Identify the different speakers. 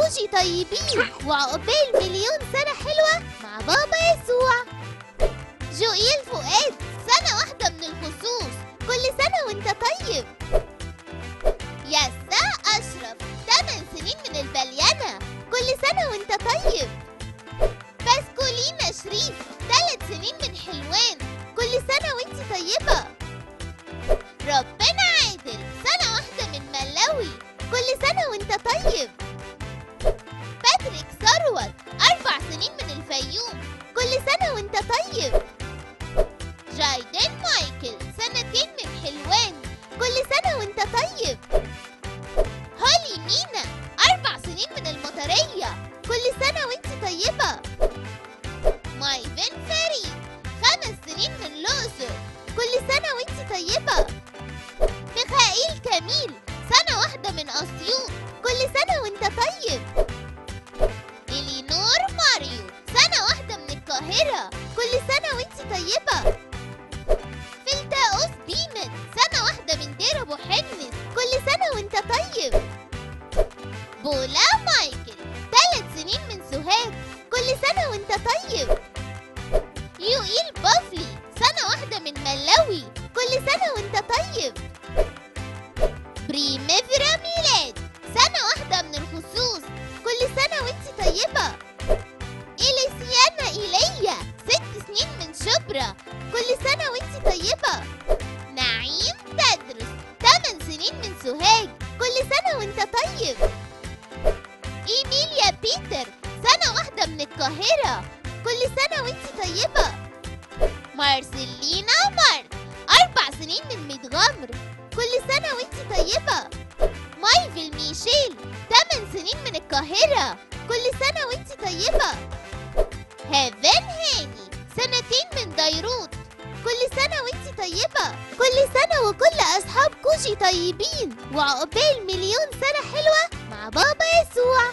Speaker 1: كوجي طيبين وعقبال مليون سنة حلوة مع بابا يسوع جوئيل فؤاد سنة واحدة من الخصوص كل سنة وانت طيب يسا أشرف 8 سنين من البليانة كل سنة وانت طيب بسكولينا شريف 3 سنين من حلوان كل سنة وانت طيبة ربنا عادل سنة واحدة من ملاوي كل سنة وانت طيب باتريك ثروت أربع سنين من الفيوم كل سنة وانت طيب جايدن مايكل سنتين من حلوان كل سنة وانت طيب هولي مينا أربع سنين من المطرية كل سنة وانت طيبة مايفن فريد خمس سنين من الأقصر كل سنة وانت طيبة ميخائيل كميل سنة واحدة من أسيوط كل سنة وانت طيب إلينور ماريو سنة واحدة من القاهرة كل سنة وانت طيبة فلتاوس بيمن سنة واحدة من دير أبو حنس كل سنة وانت طيب بولا مايكل ثلاث سنين من سوهاج كل سنة وانت طيب يوئيل بافلي سنة واحدة من ملاوي كل سنة وانت طيب بريميفرا ميلاد سنة واحدة من الخصوص كل سنة وانت طيبة إليسيانا إيليا ست سنين من شبرا كل سنة وانت طيبة نعيم تدرس 8 سنين من سوهاج كل سنة وانت طيب إيميليا بيتر سنة واحدة من القاهرة كل سنة وانت طيبة مارسيلينا مارك أربع سنين من ميتغمر كل سنة وانت طيبة مايفل ميشيل 8 سنين من القاهرة كل سنة وانت طيبة هيفن هاني سنتين من ديروت كل سنة وانت طيبة كل سنة وكل أصحاب كوجي طيبين وعقبال مليون سنة حلوة مع بابا يسوع